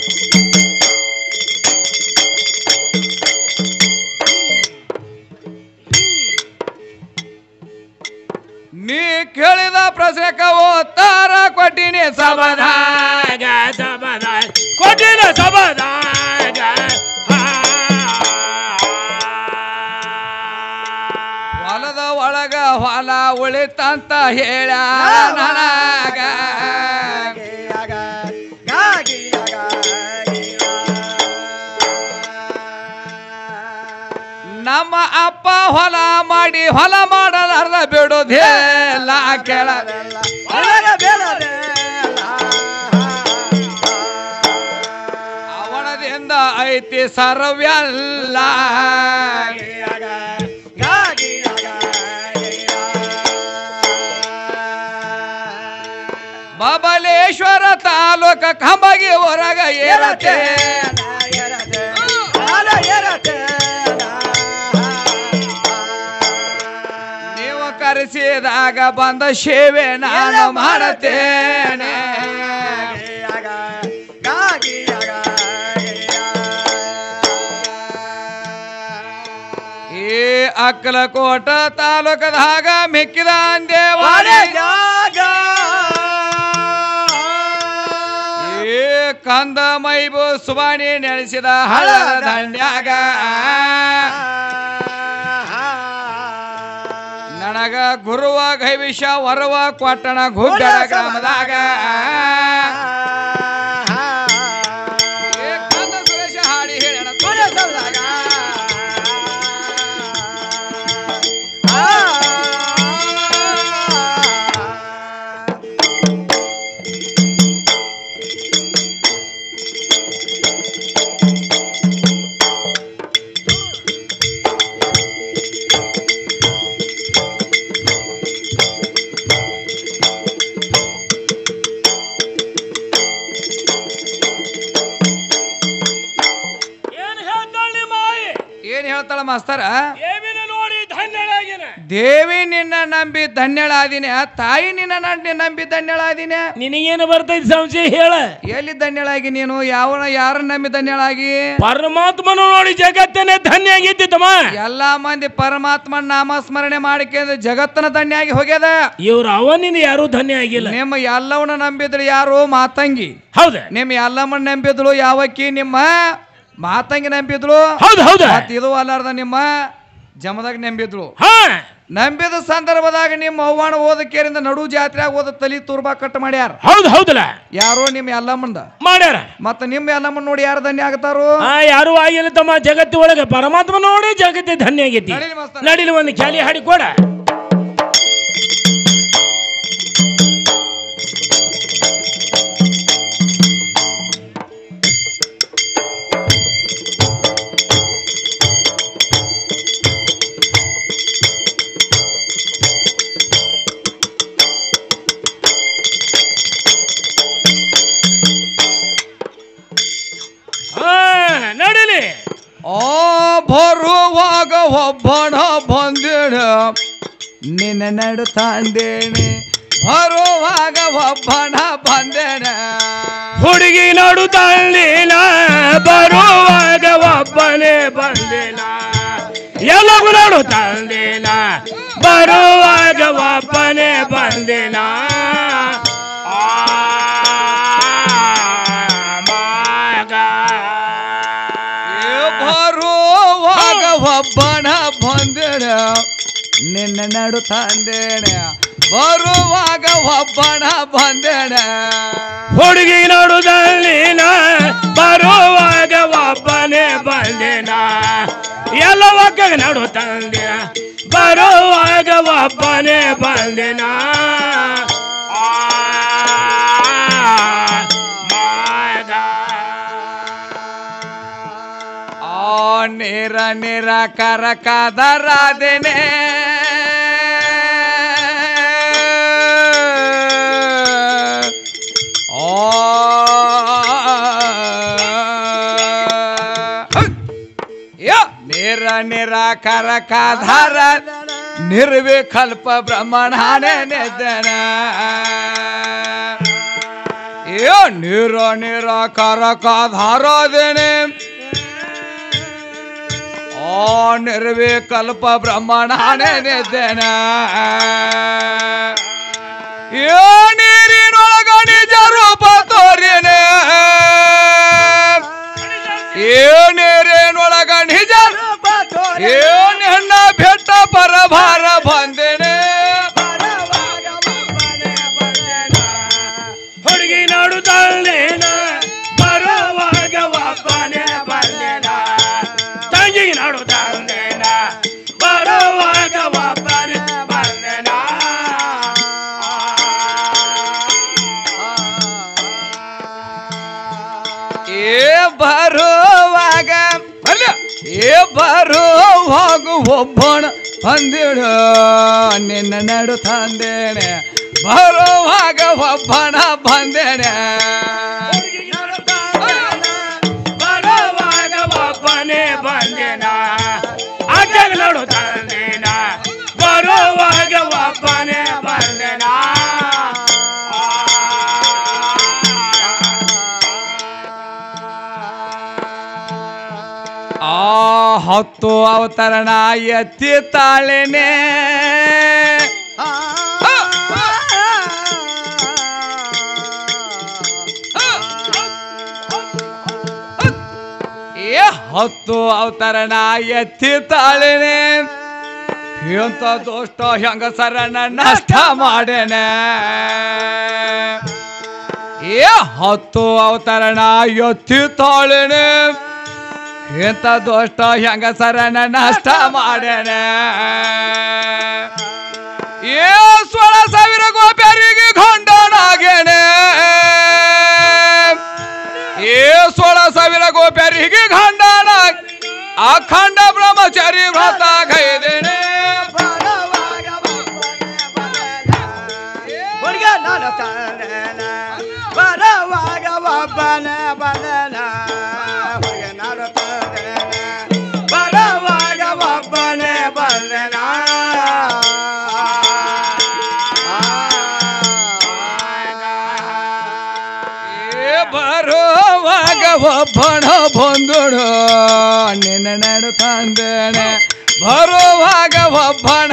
ನೀ ಕೇಳಿದ ಪ್ರಶ್ನೆಕ ಉತ್ತರ ಕೊಟ್ಟಿನಿ ಸಬದಾಗ ಸಬದಾಗ ಸಬದಾಗ ಕೊಟ್ಟಿನ ಸಬದಾಗ ಹೊಲದ ಒಳಗ ಹೊಲ ಉಳಿತಂತ ಹೇಳ ನನಗ ನಮ್ಮ ಅಪ್ಪ ಹೊಲ ಮಾಡಿ ಹೊಲ ಮಾಡಲಾರ್ದ ಬಿಡುದಿಲ್ಲ ಕೆಳದೆಲ್ಲ ಅವನದಿಂದ ಐತಿ ಸರ್ವ್ಯಲ್ಲ ಬಬಲೇಶ್ವರ ತಾಲೂಕ ಕಂಬಗಿ ಹೊರಗ ಏರತೆ ನೀವು ಕರೆಸಿದಾಗ ಬಂದ ಸೇವೆ ನಾನು ಮಾಡುತ್ತೇನೆ ಈ ಅಕ್ಕಲಕೋಟ ತಾಲೂಕದಾಗ ಮಿಕ್ಕಿದ ಅಂದೇವಾಡಿ ಈ ಕಂದ ಮೈಬು ಸುಬಾಣಿ ನೆನೆಸಿದ ಹಳ್ಳದ ದಂಡ್ಯಾಗ ನನಗ ಗುರುವ ಗೈವಿಷ ವರವ ಕೊಟ್ಟಣ ಗುಡ್ಡದ ಗ್ರಾಮದಾಗ ಏ ಕಂದ ಸುರೇಶ ಹಾಡಿ ಹೇಳಣ ಏನ್ ಹೇಳ್ತಾಳಿ ಮಾಯಿ ಏನ್ ಹೇಳ್ತಾಳ ಮಾಸ್ತರ ದೇವಿನ ನೋಡಿ ಧನ್ಯಳಾಗಿನ ದೇವಿ ನಿನ್ನ ನಂಬಿ ಧನ್ಯಳಾದಿನ ತಾಯಿ ನಿನ್ನ ನಂಬಿ ನಂಬಿ ಧನ್ಯಳಾದಿನ ನಿನಗೇನು ಬರ್ತೈತಿ ಸಂಶಯ ಹೇಳ ಎಲ್ಲಿ ಧನ್ಯಳಾಗಿ ನೀನು ಯಾವನ ಯಾರನ್ನ ನಂಬಿ ಧನ್ಯಳಾಗಿ ಪರಮಾತ್ಮನು ನೋಡಿ ಜಗತ್ತನೇ ಧನ್ಯ ಆಗೈತಿ ತಮ್ಮ ಎಲ್ಲಾ ಮಂದಿ ಪರಮಾತ್ಮನ ನಾಮಸ್ಮರಣೆ ಮಾಡಿಕೊಂಡು ಜಗತ್ತನ ಧನ್ಯ ಆಗಿ ಹೋಗ್ಯದ ಇವ್ರ ಅವನಿಂದ ಯಾರು ಧನ್ಯ ಆಗಿಲ್ಲ ನಿಮ್ಮ ಎಲ್ಲವನ್ನ ನಂಬಿದ್ರು ಯಾರು ಮಾತಂಗಿ ಹೌದ ನಿಮ್ಮ ಎಲ್ಲಮ್ಮನ ನಂಬಿದ್ಳು ಯಾವಕ್ಕಿ ನಿಮ್ಮ ಮಾತಂಗಿ ನಂಬಿದ್ಳು ಹೌದು ಹೌದ ಮತ್ ಇದು ಅಲ್ಲಾರ್ದ ನಿಮ್ಮ ಜಮದಾಗ ನಂಬಿದ್ಳು ಹಾ ನಂಬಿದ ಸಂದರ್ಭದಾಗ ನಿಮ್ಮ ಅವ್ವಾಣ ಓದಕೇರಿಂದ ನಡು ಜಾತ್ರೆಯಾಗ ಓದ ತಲಿ ತುರ್ಬಾ ಕಟ್ ಮಾಡ್ಯಾರ ಹೌದು ಹೌದಲ್ಲ ಯಾರೋ ನಿಮ್ಮ ಎಲ್ಲಮ್ಮಂದ ಮಾಡ್ಯಾರ ಮತ್ತ ನಿಮ್ಮ ಎಲ್ಲಮ್ಮನ್ ನೋಡಿ ಯಾರು ಧನ್ಯ ಆಗ್ತಾರೋ ಆ ಯಾರು ಆಗಿಲ್ಲ ತಮ್ಮ ಜಗತ್ತು ಒಳಗೆ ಪರಮಾತ್ಮ ನೋಡಿ ಜಗತ್ತೇ ಧನ್ಯ ಆಗೈತಿ ನಡೀಲಿ ಮಾಸ್ತರ. ನಡಿಲಿ ಒಂದು ಖ್ಯಾಲಿ ಹಾಡಿ ಕೊಡ ಹಾ ನಡಿಲಿ ಆ ಬರುವಾಗ ಒಬ್ಬನ ಬಂದೇಣ ನಿನ್ನ ನಡು ತಂದೇನೆ ಬರುವಾಗ ಒಬ್ಬನ ಬಂದೇಣ ಹುಡುಗಿ ನೋಡು ತಳ್ಳಿನ ಬರುವಾಗ ಒಬ್ಬನೇ ಬಂದಿನ ಎಲ್ಲಗೂ ನೋಡು ತಂದಿನ ಬರುವಾಗ ಒಬ್ಬನೇ ಬಂದಿನ ಆ, ಮಗ. ಏ ಬರುವಾಗ ಒಬ್ಬನ ಬಂದೇಣ ನಿನ್ನ ನಡು ತಂದೇಣ ಬರುವಾಗ ಒಬ್ಬನ ಬಂದೇಣ ಹುಡುಗಿ ನೋಡುದಲ್ಲಿನ ಬರುವಾಗ ಒಬ್ಬನೇ ಬಂದಿನ ಎಲ್ಲ ಒಕ್ಕ ನಡು ತಂದಿನ ಬರುವಾಗ ಒಬ್ಬನೇ ಬಂದಿನ ಆ, ಮಗ. ಆ ನೀರ ನೀರ ಕರಕದರಾದೆನೆ ಆ ಯ ನೀರ ನೀರ ಕರಕಧರ ನಿರ್ವಿಕಲ್ಪ ಬ್ರಹ್ಮಣಾನೇ ನೆದ್ದನ ಏ ನೀರ ನೀರ ಕರಕ ಧಾರದೇನೆ ಆ ನಿರ್ವಿಕಲ್ಪ ಬ್ರಹ್ಮಣಾನೇ ನಿದ್ದೇನ ಏ ನೀರಿನೊಳಗ ನಿಜ ರೂಪ ತೋರಿನೆ ಏ ನೀರಿನೊಳಗ ನಿಜ ಏನ್ ಹೆಣ್ಣ ಬೆಟ್ಟ ಪರಭಾರ ಬಂದೇನೆ ಹುಡುಗಿ ನಾಡು ತಾಳ್ದೇನ ಬರುವಾಗ ಒಬ್ಬನೇ ಬಂದೇನ ತಂಗಿ ನಾಡು ತಾಳ್ದೇನ ಬರುವಾಗ ಒಬ್ಬನೇ ಬಂದೇನ ಏ ಬರುವಾಗ ಅಲ್ಲ ಏ ಬರುವಾಗ ಒಬ್ಬಣ ಬಂದಿಡು ನಿನ್ನ ನಡು ತಂದೇನೆ ಬರುವಾಗ ಒಬ್ಬಣ ಬಂದೇನೆ ಬರುವಾಗ ಒಬ್ಬನೇ ಬಂದೇನ ಅಡ್ಡಗ ನಾಡು ತಾಳ್ದೇನ ಬರುವಾಗ ಒಬ್ಬನೇ ಬಂದೇನ ಆ ಹತ್ತು ಅವತರಣ ಎತ್ತಿ ತಾಳೆನೆ ಏ ಹತ್ತು ಅವತರಣ ಎತ್ತಿ ತಾಳೆನೆ ಎಂತ ದೋಷ್ಟ ಹೆಂಗಸರನ್ನ ನಷ್ಟ ಮಾಡೇನೆ ಏ ಹತ್ತು ಅವತರಣ ಎತ್ತಿ ತಾಳೆನೆ ಎಂತ ದೋಷ್ಟ ಹೆಂಗಸರನ್ನ ನಷ್ಟ ಮಾಡೇನೆ ಏ ಸ್ವಳ ಸಾವಿರ ಗೋಪ್ಯರಿಗೆ ಖಂಡನಾಗೇನೆ ಏ ಸೋಳ ಸಾವಿರ ಗೋಪ್ಯರಿಗೆ ಖಂಡನ ಅಖಂಡ ಬ್ರಹ್ಮಚಾರಿ ವ್ರತ ಗೈದೇನೆ ಬರವಾಗ ಒಬ್ಬನ ಬದನ ನಾಡು ಬರವಾಗ ಒಬ್ಬನೇ ಬದನ ಏ ಬರುವಾಗ ಒಬ್ಬಣ ಬಂದುಡು ನಿನ್ನ ನಡು ತಂದೇನೆ ಬರುವಾಗ ಒಬ್ಬಣ